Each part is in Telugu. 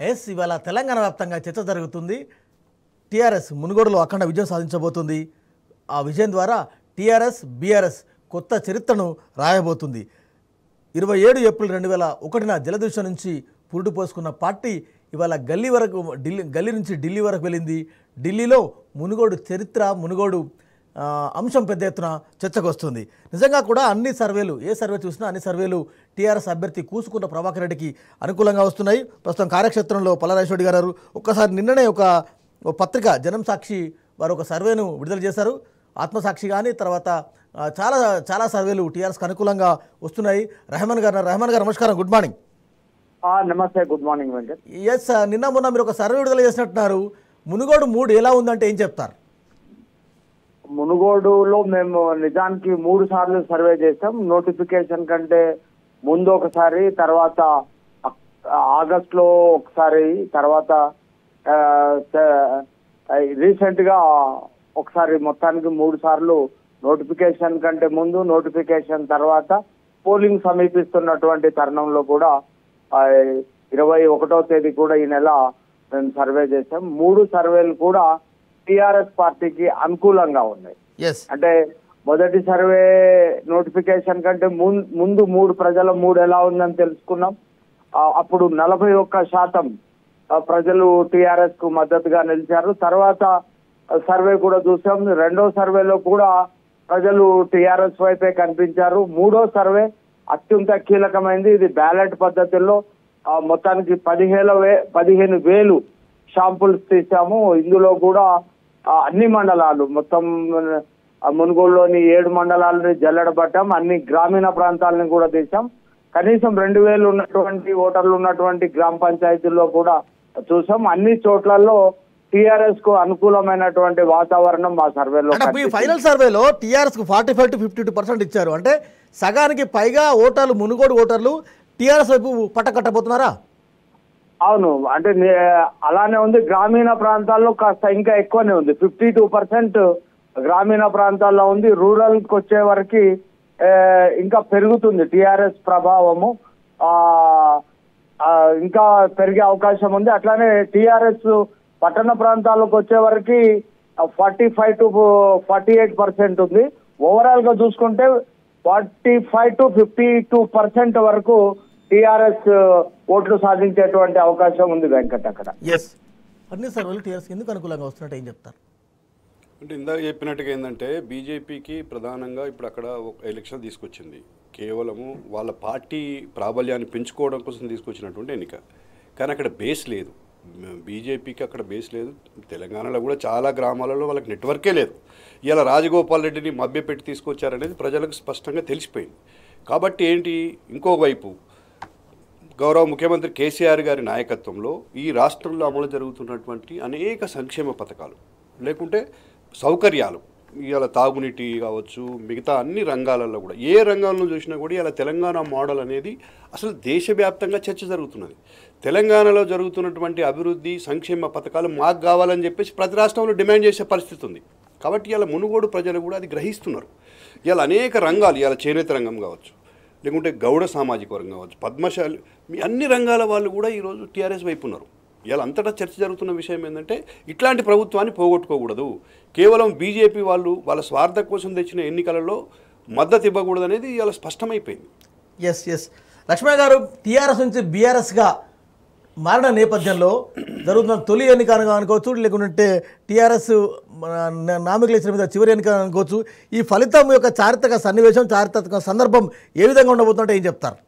ఎస్ ఇవాళ తెలంగాణ వ్యాప్తంగా చర్చ జరుగుతుంది టీఆర్ఎస్ మునుగోడులో అఖండ విజయం సాధించబోతుంది ఆ విజయం ద్వారా టీఆర్ఎస్ బీఆర్ఎస్ కొత్త చరిత్రను రాయబోతుంది ఇరవై ఏడు ఏప్రిల్ రెండు వేల ఒకటిన జలదృశ్యం నుంచి పురుడు పోసుకున్న పార్టీ ఇవాళ గల్లీ వరకు ఢిల్లీ గల్లీ నుంచి ఢిల్లీ వరకు వెళ్ళింది ఢిల్లీలో మునుగోడు చరిత్ర మునుగోడు ఆ, అంశం పెద్ద ఎత్తున చర్చకు వస్తుంది నిజంగా కూడా అన్ని సర్వేలు ఏ సర్వే చూసినా అన్ని సర్వేలు టీఆర్ఎస్ అభ్యర్థి కూసుకున్న ప్రభాకర్ రెడ్డికి అనుకూలంగా వస్తున్నాయి ప్రస్తుతం కార్యక్షేత్రంలో పల్లారాజేశ్వరి గారు ఒక్కసారి నిన్ననే ఒక ఒక పత్రిక జనం సాక్షి వారు ఒక సర్వేను విడుదల చేశారు ఆత్మసాక్షి కానీ తర్వాత ఆ, చాలా చాలా సర్వేలు టీఆర్ఎస్కి అనుకూలంగా వస్తున్నాయి రెహమాన్ గారు రెహమాన్ గారు నమస్కారం గుడ్ మార్నింగ్ ఆ, నమస్తే గుడ్ మార్నింగ్ వెంకట్ ఎస్ నిన్న మొన్న మీరు ఒక సర్వే విడుదల చేసినట్టున్నారు మునుగోడు మూడు ఎలా ఉందంటే ఏం చెప్తారు మునుగోడులో మేము నిజానికి మూడు సార్లు సర్వే చేస్తాం నోటిఫికేషన్ కంటే ముందు ఒకసారి తర్వాత ఆగస్ట్ లో ఒకసారి తర్వాత రీసెంట్ గా ఒకసారి మొత్తానికి మూడు సార్లు నోటిఫికేషన్ కంటే ముందు నోటిఫికేషన్ తర్వాత పోలింగ్ సమీపిస్తున్నటువంటి తరుణంలో కూడా ఆ, ఇరవై ఒకటో తేదీ కూడా ఈ నెల మేము సర్వే చేసాం మూడు సర్వేలు కూడా టిఆర్ఎస్ పార్టీకి అనుకూలంగా ఉన్నాయి ఎస్ అంటే మొదటి సర్వే నోటిఫికేషన్ కంటే ముం- ముందు మూడు ప్రజల మూడు ఎలా ఉందని తెలుసుకున్నాం ఆ, అప్పుడు నలభై ఒక్క శాతం ఆ, ప్రజలు టిఆర్ఎస్ కు మద్దతుగా నిలిచారు తర్వాత ఆ, సర్వే కూడా చూసాం రెండో సర్వేలో కూడా ప్రజలు టిఆర్ఎస్ వైపే కనిపించారు మూడో సర్వే అత్యంత కీలకమైంది ఇది బ్యాలెట్ పద్ధతిలో ఆ, మొత్తానికి పదిహేను వే పదిహేను వేలు షాంపుల్స్ తీసాము ఇందులో కూడా ఆ, అన్ని మండలాలు మొత్తం ఆ, మునుగోడులోని ఏడు మండలాలని జల్లెడబట్టాం అన్ని గ్రామీణ ప్రాంతాలని కూడా తీసాం కనీసం రెండు వేలు ఉన్నటువంటి ఓటర్లు ఉన్నటువంటి గ్రామ పంచాయతీల్లో కూడా చూసాం అన్ని చోట్లలో టిఆర్ఎస్ కు అనుకూలమైనటువంటి వాతావరణం మా సర్వేలో అంటే ఈ కనిపించింది. ఫైనల్ సర్వేలో టీఆర్ఎస్కు forty five to fifty two percent ఇచ్చారు అంటే సగానికి పైగా ఓటర్లు మునుగోడు ఓటర్లు టీఆర్ఎస్ వైపు పట్టకట్టబోతున్నారా అవును అంటే నే- అలానే ఉంది గ్రామీణ ప్రాంతాల్లో కాస్త ఇంకా ఎక్కువనే ఉంది ఫిఫ్టీ టూ పర్సెంట్ గ్రామీణ ప్రాంతాల్లో ఉంది రూరల్ కి వచ్చే వరకు ఏ, ఇంకా పెరుగుతుంది టిఆర్ఎస్ ప్రభావము ఆ ఆ, ఇంకా పెరిగే అవకాశం ఉంది అట్లానే టిఆర్ఎస్ పట్టణ ప్రాంతాలకు వచ్చే వరకు forty five to forty eight percent ఉంది ఓవరాల్ గా చూసుకుంటే forty five to fifty two percent వరకు టిఆర్ఎస్ ఓట్లు సాధించేటువంటి అవకాశం ఉంది వెంకట్ అక్కడ ఎస్ అన్ని సర్వేలు టీఆర్ఎస్కి ఎందుకు అనుకూలంగా వస్తున్నట్టు ఏం చెప్తారు అంటే ఇందాక చెప్పినట్టుగా ఏంటంటే బీజేపీకి ప్రధానంగా ఇప్పుడు అక్కడ ఒక ఎలక్షన్ తీసుకొచ్చింది కేవలము వాళ్ళ పార్టీ ప్రాబల్యాన్ని పెంచుకోవడం కోసం తీసుకొచ్చినటువంటి ఎన్నిక కానీ అక్కడ బేస్ లేదు బీజేపీకి అక్కడ బేస్ లేదు తెలంగాణలో కూడా చాలా గ్రామాలలో వాళ్ళకి నెట్వర్కే లేదు ఇలా రాజగోపాల్ రెడ్డిని మభ్యపెట్టి తీసుకొచ్చారనేది ప్రజలకు స్పష్టంగా తెలిసిపోయింది కాబట్టి ఏంటి ఇంకో వైపు గౌరవ ముఖ్యమంత్రి కేసీఆర్ గారి నాయకత్వంలో ఈ రాష్ట్రంలో అమలు జరుగుతున్నటువంటి అనేక సంక్షేమ పథకాలు లేకుంటే సౌకర్యాలు ఇవాళ తాగునీటి కావచ్చు మిగతా అన్ని రంగాలలో కూడా ఏ రంగంలో చూసినా కూడా ఇలా తెలంగాణ మోడల్ అనేది అసలు దేశవ్యాప్తంగా చర్చ జరుగుతున్నది తెలంగాణలో జరుగుతున్నటువంటి అభివృద్ధి సంక్షేమ పథకాలు మాకు కావాలని చెప్పేసి ప్రతి రాష్ట్రంలో డిమాండ్ చేసే పరిస్థితి ఉంది కాబట్టి ఇలా మునుగోడు ప్రజలు కూడా అది గ్రహిస్తున్నారు ఇలా అనేక రంగాలు ఇలా చేనేత రంగం కావచ్చు లేకుంటే గౌడ సామాజిక వర్గం కావచ్చు పద్మశాలి మీ అన్ని రంగాల వాళ్ళు కూడా ఈరోజు టీఆర్ఎస్ వైపు ఉన్నారు ఇలా అంతటా చర్చ జరుగుతున్న విషయం ఏంటంటే ఇట్లాంటి ప్రభుత్వాన్ని పోగొట్టుకోకూడదు కేవలం బీజేపీ వాళ్ళు వాళ్ళ స్వార్థ కోసం తెచ్చిన ఎన్నికలలో మద్దతు ఇవ్వకూడదు అనేది ఇలా స్పష్టమైపోయింది ఎస్ ఎస్ లక్ష్మయ్య గారు టీఆర్ఎస్ నుంచి బీఆర్ఎస్గా మారిన నేపథ్యంలో జరుగుతున్న తొలి ఎన్నిక అనగా అనుకోవచ్చు లేకుంటే టీఆర్ఎస్ నామికల ఇచ్చిన మీద చివరి ఎన్నిక అనుకోవచ్చు ఈ ఫలితం యొక్క చారిత్రక సన్నివేశం చారిత్రక సందర్భం ఏ విధంగా ఉండబోతుంటే ఏం చెప్తారు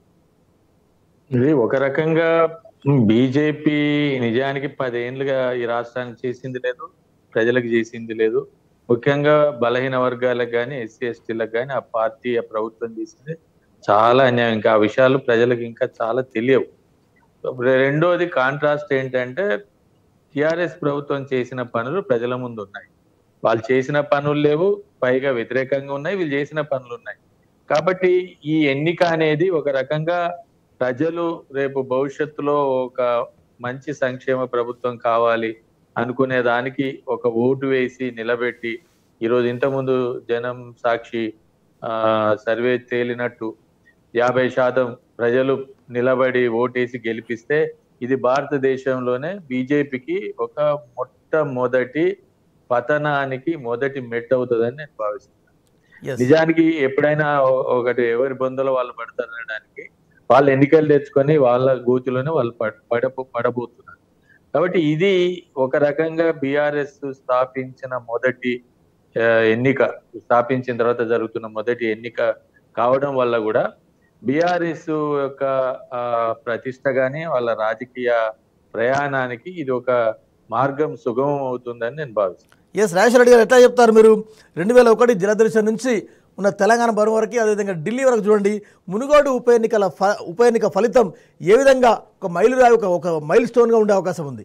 ఇది ఒక రకంగా బీజేపీ నిజానికి పదేళ్లుగా ఈ రాష్ట్రానికి చేసింది లేదు ప్రజలకు చేసింది లేదు ముఖ్యంగా బలహీన వర్గాలకు కానీ ఎస్సీ ఎస్టీలకు కానీ ఆ పార్టీ ఆ ప్రభుత్వం చేసింది చాలా అన్యాయం ఇంకా ఆ విషయాలు ప్రజలకు ఇంకా చాలా తెలియవు రెండోది కాంట్రాస్ట్ ఏంటంటే టిఆర్ఎస్ ప్రభుత్వం చేసిన పనులు ప్రజల ముందు ఉన్నాయి వాళ్ళు చేసిన పనులు లేవు పైగా వ్యతిరేకంగా ఉన్నాయి వీళ్ళు చేసిన పనులు ఉన్నాయి కాబట్టి ఈ ఎన్నిక అనేది ఒక రకంగా ప్రజలు రేపు భవిష్యత్తులో ఒక మంచి సంక్షేమ ప్రభుత్వం కావాలి అనుకునే దానికి ఒక ఓటు వేసి నిలబెట్టి ఈరోజు ఇంతకుముందు జనం సాక్షి ఆ సర్వే తేలినట్టు యాభై శాతం ప్రజలు నిలబడి ఓటేసి గెలిపిస్తే ఇది భారతదేశంలోనే బీజేపీకి ఒక మొట్టమొదటి పతనానికి మొదటి మెట్టు అవుతుందని నేను భావిస్తున్నాను ఎస్ నిజానికి ఎప్పుడైనా ఒ- ఒకటి ఎవరి బొందలో వాళ్ళు పడతారు అనడానికి వాళ్ళు ఎన్నికలు తెచ్చుకొని వాళ్ళ గోతిలోనే వాళ్ళు పడ- పడబో పడబోతున్నారు కాబట్టి ఇది ఒక రకంగా బిఆర్ఎస్ స్థాపించిన మొదటి ఆ, ఎన్నిక స్థాపించిన తర్వాత జరుగుతున్న మొదటి ఎన్నిక కావడం వల్ల కూడా బిఆర్ఎస్ యొక్క ఆ, ప్రతిష్ట గాని వాళ్ళ రాజకీయ ప్రయాణానికి ఇది ఒక మార్గం సుగమం అవుతుందని నేను భావిస్తున్నాను ఎస్ రాజేశ్వర రెడ్డి గారు ఎట్లా చెప్తారు మీరు రెండు వేల ఒకటి జలదర్శన్ నుంచి ఉన్న తెలంగాణ బరువు వరకు అదేవిధంగా ఢిల్లీ వరకు చూడండి మునుగోడు ఉప ఎన్నికల ఫ ఉప ఎన్నిక ఫలితం ఏ విధంగా ఒక మైలురాయి ఒక ఒక మైల్ స్టోన్గా ఉండే అవకాశం ఉంది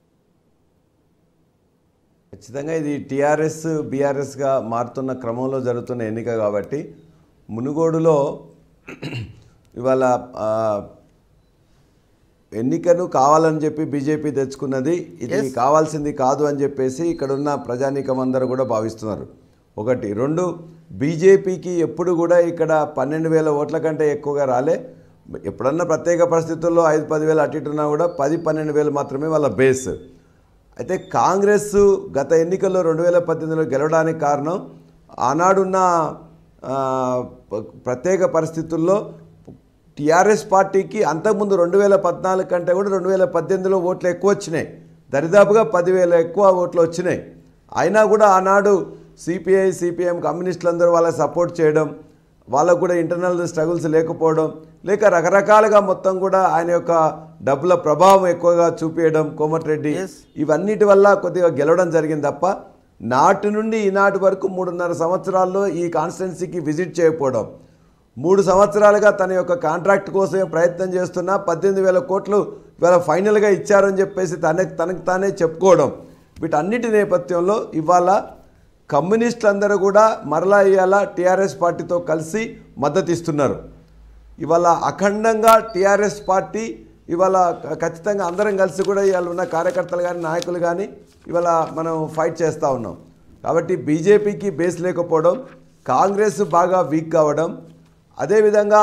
ఖచ్చితంగా ఇది టీఆర్ఎస్ బీఆర్ఎస్గా మారుతున్న క్రమంలో జరుగుతున్న ఎన్నిక కాబట్టి మునుగోడులో ఇవాళ ఆ, ఎన్నికను కావాలని చెప్పి బీజేపీ తెచ్చుకున్నది ఇది Yes. కావాల్సింది కాదు అని చెప్పేసి ఇక్కడున్న ప్రజానీకం అందరూ కూడా భావిస్తున్నారు ఒకటి రెండు బీజేపీకి ఎప్పుడు కూడా ఇక్కడ పన్నెండు వేల ఓట్ల కంటే ఎక్కువగా రాలే ఎప్పుడన్నా ప్రత్యేక పరిస్థితుల్లో ఐదు పదివేలు అటు ఇటు ఉన్నా కూడా పది పన్నెండు వేలు మాత్రమే వాళ్ళ బేస్ అయితే కాంగ్రెస్ గత ఎన్నికల్లో రెండు వేల పద్దెనిమిదిలో గెలవడానికి కారణం ఆనాడున్న ఆ, ప- ప్రత్యేక పరిస్థితుల్లో టీఆర్ఎస్ పార్టీకి అంతకుముందు రెండు వేల పద్నాలుగు కంటే కూడా రెండు వేల పద్దెనిమిదిలో ఓట్లు ఎక్కువ వచ్చినాయి దరిదాపుగా పదివేల ఎక్కువ ఓట్లు వచ్చినాయి అయినా కూడా ఆనాడు సిపిఐ సిపిఎం కమ్యూనిస్టులందరూ వాళ్ళకి సపోర్ట్ చేయడం వాళ్ళకు కూడా ఇంటర్నల్ స్ట్రగుల్స్ లేకపోవడం లేక రకరకాలుగా మొత్తం కూడా ఆయన యొక్క డబ్బుల ప్రభావం ఎక్కువగా చూపించడం కోమటిరెడ్డి Yes. ఇవన్నిటి వల్ల కొద్దిగా గెలవడం జరిగింది తప్ప నాటి నుండి ఈనాటి వరకు మూడున్నర సంవత్సరాల్లో ఈ కాన్స్టిట్యున్సీకి విజిట్ చేయకపోవడం మూడు సంవత్సరాలుగా తన యొక్క కాంట్రాక్ట్ కోసమే ప్రయత్నం చేస్తున్నా పద్దెనిమిది వేల కోట్లు ఇవాళ ఫైనల్గా ఇచ్చారని చెప్పేసి తన తనకు తానే చెప్పుకోవడం వీటన్నిటి నేపథ్యంలో ఇవాళ కమ్యూనిస్టులందరూ కూడా మరలా ఇవాళ టీఆర్ఎస్ పార్టీతో కలిసి మద్దతు ఇస్తున్నారు ఇవాళ అఖండంగా టీఆర్ఎస్ పార్టీ ఇవాళ క- ఖచ్చితంగా అందరం కలిసి కూడా ఇవాళ ఉన్న కార్యకర్తలు కానీ నాయకులు కానీ ఇవాళ మనం ఫైట్ చేస్తూ ఉన్నాం కాబట్టి బీజేపీకి బేస్ లేకపోవడం కాంగ్రెస్ బాగా వీక్ కావడం అదేవిధంగా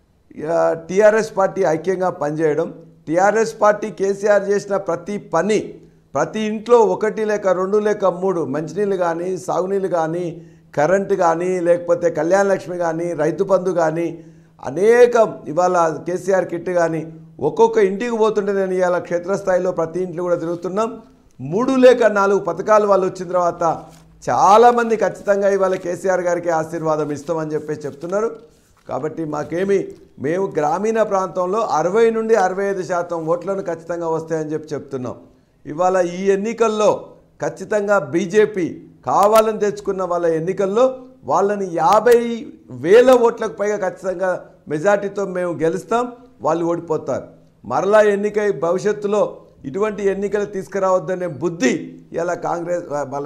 టీఆర్ఎస్ పార్టీ ఐక్యంగా పనిచేయడం టీఆర్ఎస్ పార్టీ కేసీఆర్ చేసిన ప్రతి పని ప్రతి ఇంట్లో ఒకటి లేక రెండు లేక మూడు మంచినీళ్ళు కానీ సాగునీళ్ళు కానీ కరెంటు కానీ లేకపోతే కళ్యాణ లక్ష్మి కానీ రైతు బంధు కానీ అనేకం ఇవాళ కేసీఆర్ కిట్ కానీ ఒక్కొక్క ఇంటికి పోతుంటే నేను ఇవాళ క్షేత్రస్థాయిలో ప్రతి ఇంట్లో కూడా తిరుగుతున్నాం మూడు లేక నాలుగు పథకాలు వాళ్ళు వచ్చిన తర్వాత చాలామంది ఖచ్చితంగా ఇవాళ కేసీఆర్ గారికి ఆశీర్వాదం ఇస్తామని చెప్పేసి చెప్తున్నారు కాబట్టి మాకేమి మేము గ్రామీణ ప్రాంతంలో అరవై నుండి అరవై ఐదు శాతం ఓట్లను ఖచ్చితంగా వస్తాయని చెప్పి చెప్తున్నాం ఇవాళ ఈ ఎన్నికల్లో ఖచ్చితంగా బీజేపీ కావాలని తెచ్చుకున్న వాళ్ళ ఎన్నికల్లో వాళ్ళని యాభై వేల ఓట్లకు పైగా ఖచ్చితంగా మెజార్టీతో మేము గెలుస్తాం వాళ్ళు ఓడిపోతారు మరలా ఎన్నికై భవిష్యత్తులో ఇటువంటి ఎన్నికలు తీసుకురావద్దనే బుద్ధి ఇలా కాంగ్రెస్ వాళ్ళ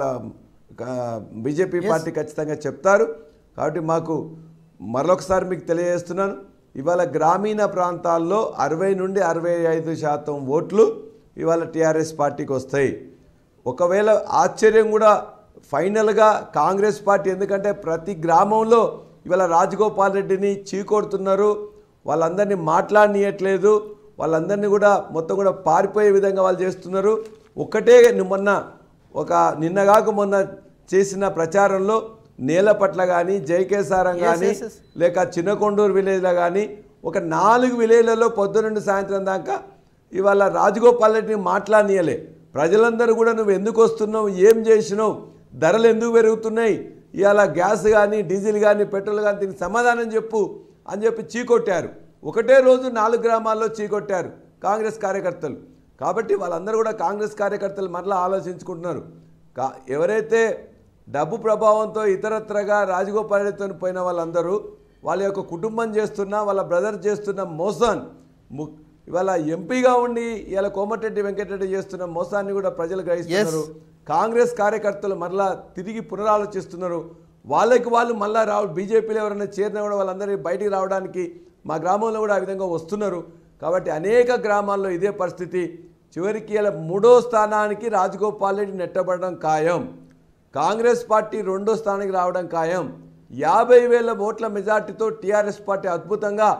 బీజేపీ పార్టీ ఖచ్చితంగా చెప్తారు కాబట్టి మాకు మరొకసారి మీకు తెలియజేస్తున్నాను ఇవాళ గ్రామీణ ప్రాంతాల్లో అరవై నుండి అరవై ఐదు శాతం ఓట్లు ఇవాళ టీఆర్ఎస్ పార్టీకి వస్తాయి ఒకవేళ ఆశ్చర్యం కూడా ఫైనల్గా కాంగ్రెస్ పార్టీ ఎందుకంటే ప్రతి గ్రామంలో ఇవాళ రాజగోపాల్ రెడ్డిని చీకొడుతున్నారు వాళ్ళందరినీ మాట్లాడనీయట్లేదు వాళ్ళందరినీ కూడా మొత్తం కూడా పారిపోయే విధంగా వాళ్ళు చేస్తున్నారు ఒక్కటే మొన్న ఒక నిన్నగాక మొన్న చేసిన ప్రచారంలో నేల పట్ల కానీ జైకేసారం కానీ yes, yes. లేక చిన్నకొండూరు విలేజ్లో కానీ ఒక నాలుగు విలేజ్లలో పొద్దునుండి సాయంత్రం దాకా ఇవాళ రాజగోపాల్ రెడ్డిని మాట్లాడనీయలే ప్రజలందరూ కూడా నువ్వు ఎందుకు వస్తున్నావు ఏం చేసినావు ధరలు ఎందుకు పెరుగుతున్నాయి ఇవాళ గ్యాస్ కానీ డీజిల్ కానీ పెట్రోల్ కానీ దీనికి సమాధానం చెప్పు అని చెప్పి చీకొట్టారు ఒకటే రోజు నాలుగు గ్రామాల్లో చీకొట్టారు కాంగ్రెస్ కార్యకర్తలు కాబట్టి వాళ్ళందరూ కూడా కాంగ్రెస్ కార్యకర్తలు మరలా ఆలోచించుకుంటున్నారు కా ఎవరైతే డబ్బు ప్రభావంతో ఇతరత్రగా రాజగోపాల్ రెడ్డితో పోయిన వాళ్ళందరూ వాళ్ళ యొక్క కుటుంబం చేస్తున్న వాళ్ళ బ్రదర్ చేస్తున్న మోసం ము- ఇవాళ ఎంపీగా ఉండి ఇవాళ కోమటిరెడ్డి వెంకటరెడ్డి చేస్తున్న మోసాన్ని కూడా ప్రజలు గ్రహిస్తున్నారు కాంగ్రెస్ కార్యకర్తలు మరలా తిరిగి పునరాలోచిస్తున్నారు వాళ్ళకి వాళ్ళు మళ్ళా రావు బీజేపీలో ఎవరైనా చేరినా కూడా వాళ్ళందరినీ బయటికి రావడానికి మా గ్రామంలో కూడా ఆ విధంగా వస్తున్నారు కాబట్టి అనేక గ్రామాల్లో ఇదే పరిస్థితి చివరికి ఇలా మూడో స్థానానికి రాజగోపాల్ రెడ్డి నెట్టబడడం ఖాయం కాంగ్రెస్ పార్టీ రెండో స్థానానికి రావడం ఖాయం యాభై వేల ఓట్ల మెజార్టీతో టీఆర్ఎస్ పార్టీ అద్భుతంగా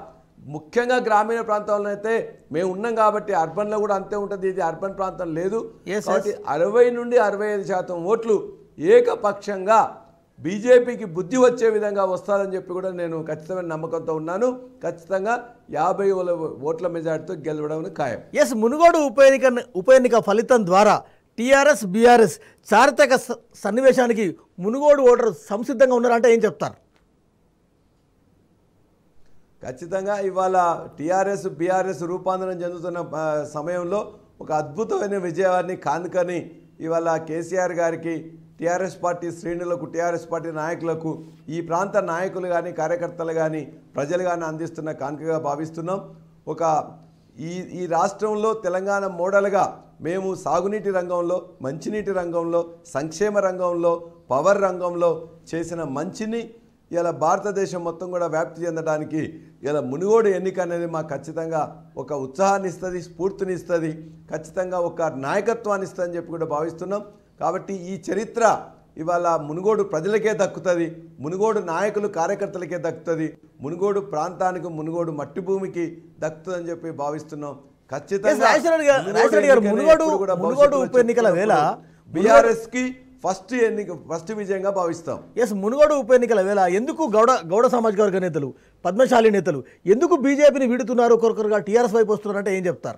ముఖ్యంగా గ్రామీణ ప్రాంతాల్లో అయితే మేము ఉన్నాం కాబట్టి అర్బన్లో కూడా అంతే ఉంటుంది ఇది అర్బన్ ప్రాంతం లేదు Yes, కాబట్టి అరవై నుండి అరవై ఐదు శాతం ఓట్లు ఏకపక్షంగా బీజేపీకి బుద్ధి వచ్చే విధంగా వస్తారని చెప్పి కూడా నేను ఖచ్చితమైన నమ్మకంతో ఉన్నాను ఖచ్చితంగా యాభై ఓట్ల మెజార్టీతో గెలవడం ఖాయం ఎస్ మునుగోడు ఉప ఎన్నిక ఉప ఎన్నిక ఫలితం ద్వారా టీఆర్ఎస్ బీఆర్ఎస్ చారిత్రక స- సన్నివేశానికి మునుగోడు ఓటరు సంసిద్ధంగా ఉన్నారంటే ఏం చెప్తారు ఖచ్చితంగా ఇవాళ టీఆర్ఎస్ బీఆర్ఎస్ రూపాంతరం చెందుతున్న ఆ, సమయంలో ఒక అద్భుతమైన విజయాన్ని కానుకని ఇవాళ కేసీఆర్ గారికి టీఆర్ఎస్ పార్టీ శ్రేణులకు టీఆర్ఎస్ పార్టీ నాయకులకు ఈ ప్రాంత నాయకులు కానీ కార్యకర్తలు కానీ ప్రజలు కానీ అందిస్తున్న కానుకగా భావిస్తున్నాం ఒక ఈ ఈ రాష్ట్రంలో తెలంగాణ మోడల్గా మేము సాగునీటి రంగంలో మంచినీటి రంగంలో సంక్షేమ రంగంలో పవర్ రంగంలో చేసిన మంచిని ఇలా భారతదేశం మొత్తం కూడా వ్యాప్తి చెందడానికి ఇలా మునుగోడు ఎన్నిక అనేది మాకు ఖచ్చితంగా ఒక ఉత్సాహాన్ని ఇస్తుంది స్ఫూర్తిని ఇస్తుంది ఖచ్చితంగా ఒక నాయకత్వాన్ని ఇస్తుంది అని చెప్పి కూడా భావిస్తున్నాం కాబట్టి ఈ చరిత్ర ఇవాళ మునుగోడు ప్రజలకే దక్కుతుంది మునుగోడు నాయకులు కార్యకర్తలకే దక్కుతుంది మునుగోడు ప్రాంతానికి మునుగోడు మట్టి భూమికి దక్కుతుందని చెప్పి భావిస్తున్నాం Yes, రాజశేఖర్ గారు- రాజశేఖర్ గారు, మునుగోడు- మునుగోడు ఉప ఎన్నికల వేళ బీఆర్ఎస్ కి ఫస్ట్ ఎన్నిక ఫస్ట్ విజయంగా భావిస్తాం ఎస్ మునుగోడు ఉప ఎన్నికల వేళ ఎందుకు గౌడ గౌడ సామాజిక వర్గ నేతలు పద్మశాలి నేతలు ఎందుకు బీజేపీని వీడుతున్నారు ఒక్కొక్కరుగా టీఆర్ఎస్ వైపు వస్తున్నారంటే ఏం చెప్తారు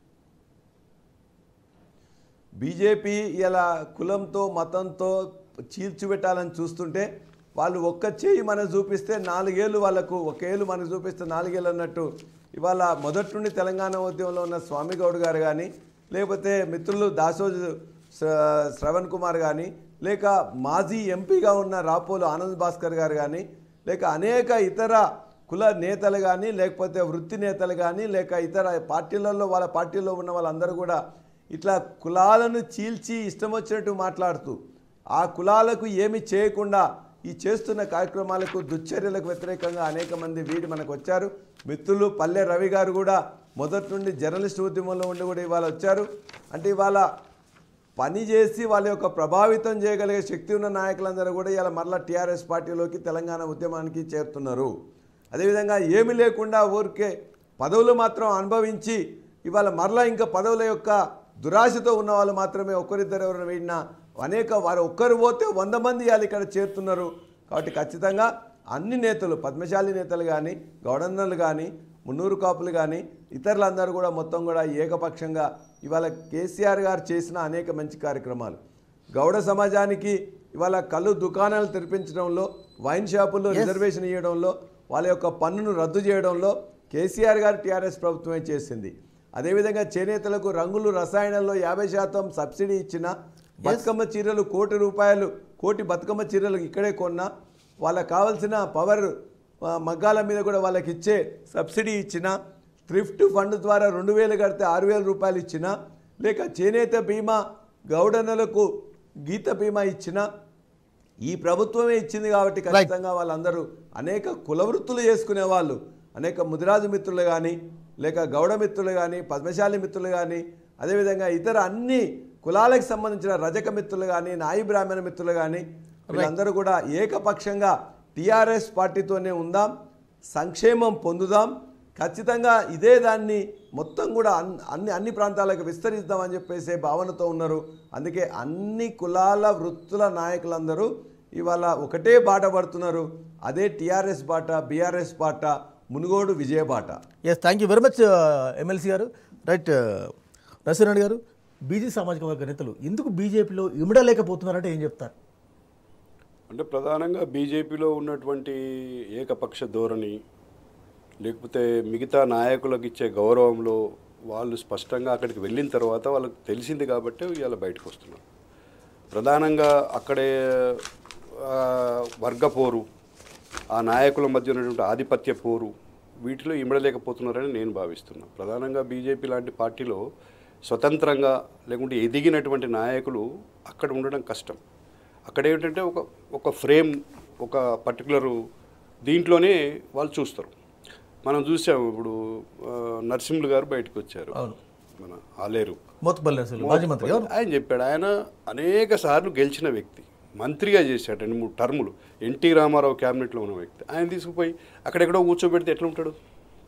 బీజేపీ ఇలా కులంతో మతంతో చీల్చిపెట్టాలని చూస్తుంటే వాళ్ళు ఒక్క చేయి మనకు చూపిస్తే నాలుగేళ్ళు వాళ్ళకు ఒక ఏళ్ళు మనకు చూపిస్తే నాలుగేళ్ళు అన్నట్టు ఇవాళ మొదటి నుండి తెలంగాణ ఉద్యమంలో ఉన్న స్వామి గౌడ్ గారు కానీ లేకపోతే మిత్రులు దాసోజు శ్ర- శ్రవణ్ కుమార్ కానీ లేక మాజీ ఎంపీగా ఉన్న రాపోలు ఆనంద్ భాస్కర్ గారు కానీ లేక అనేక ఇతర కుల నేతలు కానీ లేకపోతే వృత్తి నేతలు కానీ లేక ఇతర పార్టీలలో వాళ్ళ పార్టీలో ఉన్న వాళ్ళందరూ కూడా ఇట్లా కులాలను చీల్చి ఇష్టం వచ్చినట్టు మాట్లాడుతూ ఆ కులాలకు ఏమి చేయకుండా ఈ చేస్తున్న కార్యక్రమాలకు దుశ్చర్యలకు వ్యతిరేకంగా అనేక మంది వీడి మనకు వచ్చారు మిత్రులు పల్లె రవి గారు కూడా మొదటి నుండి జర్నలిస్ట్ ఉద్యమంలో ఉండి కూడా ఇవాళ వచ్చారు అంటే ఇవాళ పని చేసి వాళ్ళ యొక్క ప్రభావితం చేయగలిగే శక్తి ఉన్న నాయకులందరూ కూడా ఇలా మరలా టీఆర్ఎస్ పార్టీలోకి తెలంగాణ ఉద్యమానికి చేరుతున్నారు అదేవిధంగా ఏమీ లేకుండా ఊరికే పదవులు మాత్రం అనుభవించి ఇవాళ మరలా ఇంకా పదవుల యొక్క దురాశతో ఉన్న వాళ్ళు మాత్రమే ఒక్కరిద్దరు ఎవరైనా వెళ్ళినా అనేక వారు ఒక్కరు పోతే వంద మంది వాళ్ళు ఇక్కడ చేరుతున్నారు కాబట్టి ఖచ్చితంగా అన్ని నేతలు పద్మశాలి నేతలు కానీ గౌడన్నలు కానీ మున్నూరు కాపులు కానీ ఇతరులందరూ కూడా మొత్తం కూడా ఏకపక్షంగా ఇవాళ కేసీఆర్ గారు చేసిన అనేక మంచి కార్యక్రమాలు గౌడ సమాజానికి ఇవాళ కళ్ళు దుకాణాలు తెరిపించడంలో వైన్ షాపుల్లో రిజర్వేషన్ ఇవ్వడంలో వాళ్ళ యొక్క పన్నును రద్దు చేయడంలో కేసీఆర్ గారు టీఆర్ఎస్ ప్రభుత్వమే చేసింది అదేవిధంగా చేనేతలకు రంగులు రసాయనాల్లో యాభై శాతం సబ్సిడీ ఇచ్చిన బతుకమ్మ చీరలు కోటి రూపాయలు కోటి బతుకమ్మ చీరలు ఇక్కడే కొన్నా వాళ్ళకి కావాల్సిన పవర్ ఆ, మగ్గాల మీద కూడా వాళ్ళకి ఇచ్చే సబ్సిడీ ఇచ్చిన థ్రిఫ్ట్ ఫండ్ ద్వారా రెండు వేలు కడితే ఆరు వేల రూపాయలు ఇచ్చిన లేక చేనేత బీమా గౌడన్నలకు గీత బీమా ఇచ్చిన ఈ ప్రభుత్వమే ఇచ్చింది కాబట్టి ఖచ్చితంగా వాళ్ళందరూ అనేక కుల వృత్తులు చేసుకునే వాళ్ళు అనేక ముదిరాజు మిత్రులు కానీ లేక గౌడ మిత్రులు కానీ పద్మశాలి మిత్రులు కానీ అదేవిధంగా ఇతర అన్ని కులాలకు సంబంధించిన రజక మిత్రులు కానీ నాయి బ్రాహ్మణ మిత్రులు కానీ వీళ్ళందరూ కూడా ఏకపక్షంగా టీఆర్ఎస్ పార్టీతోనే ఉందాం సంక్షేమం పొందుదాం ఖచ్చితంగా ఇదే దాన్ని మొత్తం కూడా అన్- అన్ని అన్ని ప్రాంతాలకు విస్తరిద్దామని చెప్పేసే భావనతో ఉన్నారు అందుకే అన్ని కులాల వృత్తుల నాయకులందరూ ఇవాళ ఒకటే బాట పడుతున్నారు అదే టీఆర్ఎస్ బాట బీఆర్ఎస్ బాట మునుగోడు విజయ బాట yes thank you very much MLC గారు రైట్ నరసింహరెడ్డి గారు బీజీ సామాజిక వర్గ నేతలు ఎందుకు బీజేపీలో ఇమిడలేకపోతున్నారంటే ఏం చెప్తారు అంటే ప్రధానంగా బీజేపీలో ఉన్నటువంటి ఏకపక్ష ధోరణి లేకపోతే మిగతా నాయకులకు ఇచ్చే గౌరవంలో వాళ్ళు స్పష్టంగా అక్కడికి వెళ్ళిన తర్వాత వాళ్ళకి తెలిసింది కాబట్టి ఇవాళ బయటకు వస్తున్నారు ప్రధానంగా అక్కడే ఆ, వర్గ పోరు ఆ నాయకుల మధ్య ఉన్నటువంటి ఆధిపత్య పోరు వీటిలో ఇమడలేకపోతున్నారని నేను భావిస్తున్నాను ప్రధానంగా బీజేపీ లాంటి పార్టీలో స్వతంత్రంగా లేకుంటే ఎదిగినటువంటి నాయకులు అక్కడ ఉండడం కష్టం అక్కడ ఏంటంటే ఒక ఒక ఫ్రేమ్ ఒక పర్టికులరు దీంట్లోనే వాళ్ళు చూస్తారు మనం చూసాము ఇప్పుడు ఆ, నరసింహులు గారు బయటకు వచ్చారు అవును. మన ఆలేరు మోత్పల్లి నరసింహులు మాజీ మంత్రి ఎవరు ఆయన చెప్పాడు ఆయన అనేక సార్లు గెలిచిన వ్యక్తి మంత్రిగా చేశాడు రెండు మూడు టర్ములు ఎన్టీ రామారావు క్యాబినెట్లో ఉన్న వ్యక్తి ఆయన తీసుకుపోయి అక్కడెక్కడో కూర్చోబెడితే ఎట్లా ఉంటాడు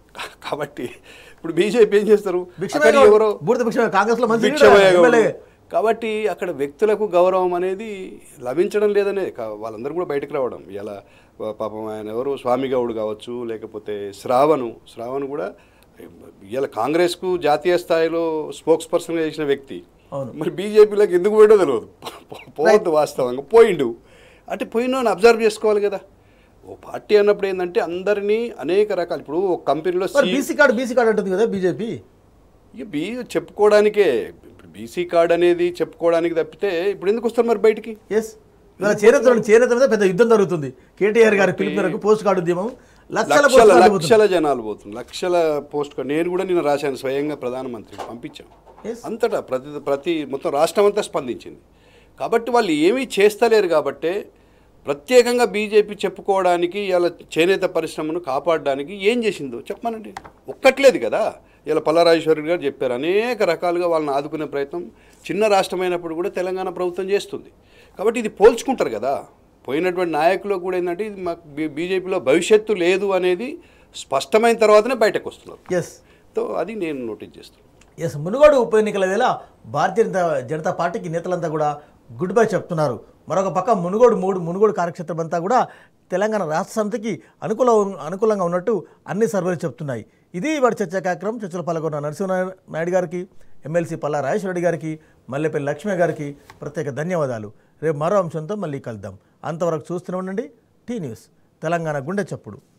కాబట్టి ఇప్పుడు బీజేపీ ఏం చేస్తారు భిక్షమే అక్కడ ఎవరో బూడిద భిక్షమే కాంగ్రెస్ లో మంచి భిక్షమయ్య గౌడ్. ఎమ్మెల్యే కాబట్టి అక్కడ వ్యక్తులకు గౌరవం అనేది లభించడం లేదనే కా- వాళ్ళందరూ కూడా బయటకు రావడం ఇలా పాపం ఆయన ఎవరు స్వామి గౌడ్ కావచ్చు లేకపోతే శ్రావణు శ్రావణ్ కూడా ఇలా కాంగ్రెస్కు జాతీయ స్థాయిలో స్పోక్స్ పర్సన్గా చేసిన వ్యక్తి అవును. మరి బీజేపీలోకి ఎందుకు పోయిండో తెలియదు పో- పోవద్దు వాస్తవంగా పోయిండు అంటే పోయినా అబ్జర్వ్ చేసుకోవాలి కదా ఓ పార్టీ అన్నప్పుడు ఏంటంటే అందరినీ అనేక రకాలు ఇప్పుడు ఒక కంపెనీలో మరి C- BC card BC card అంటుంది కదా బీజేపీ ఇక బీ చెప్పుకోవడానికే ఇప్పుడు బీసీ కార్డ్ అనేది చెప్పుకోవడానికి తప్పితే ఇప్పుడు ఎందుకు వస్తారు మరి బయటికి ఎస్ ఇవాళ చేనేత చేనేత మీద పెద్ద యుద్ధం జరుగుతుంది కేటీఆర్ గారి పిలుపు మేరకు పోస్ట్ కార్డు ఉద్యమం లక్షల పోస్ట్ లక్షల కార్డులు పోతుంది. లక్షల జనాలు పోతుంది లక్షల పోస్ట్ కార్డ్ నేను కూడా నిన్న రాశాను స్వయంగా ప్రధానమంత్రికి పంపించాం Yes. అంతటా ప్రతి ప్రతి మొత్తం రాష్ట్రం అంతా స్పందించింది కాబట్టి వాళ్ళు ఏమీ చేస్తలేరు కాబట్టే ప్రత్యేకంగా బీజేపీ చెప్పుకోవడానికి ఇలా చేనేత పరిశ్రమను కాపాడడానికి ఏం చేసిందో చెప్పమనండి ఒక్కట్లేదు కదా ఇలా పల్లారాజేశ్వరి గారు చెప్పారు అనేక రకాలుగా వాళ్ళని ఆదుకునే ప్రయత్నం చిన్న రాష్ట్రమైనప్పుడు కూడా తెలంగాణ ప్రభుత్వం చేస్తుంది కాబట్టి ఇది పోల్చుకుంటారు కదా పోయినటువంటి నాయకులు కూడా ఏంటంటే ఇది మాకు బీ- బీజేపీలో భవిష్యత్తు లేదు అనేది స్పష్టమైన తర్వాతనే బయటకు వస్తున్నారు ఎస్ సో అది నేను నోటీస్ చేస్తున్నాను ఎస్ మునుగోడు ఉప ఎన్నికల వేళ భారతీయ జనతా జనతా పార్టీకి నేతలంతా కూడా గుడ్ బై చెప్తున్నారు మరొక పక్క మునుగోడు మూడు మునుగోడు కార్యక్షేత్రం అంతా కూడా తెలంగాణ రాష్ట్ర సమితికి అనుకూల అనుకూలంగా ఉన్నట్టు అన్ని సర్వేలు చెప్తున్నాయి ఇది వాడి చర్చా కార్యక్రమం చర్చలో పాల్గొన్న నరసింహ నాయుడు గారికి ఎమ్మెల్సీ పల్లా రాజేశ్వరరెడ్డి గారికి మల్లెపల్లి లక్ష్మి గారికి ప్రత్యేక ధన్యవాదాలు రేపు మరో అంశంతో మళ్ళీ కలుద్దాం అంతవరకు చూస్తూనే ఉండండి టీ న్యూస్ తెలంగాణ గుండె చప్పుడు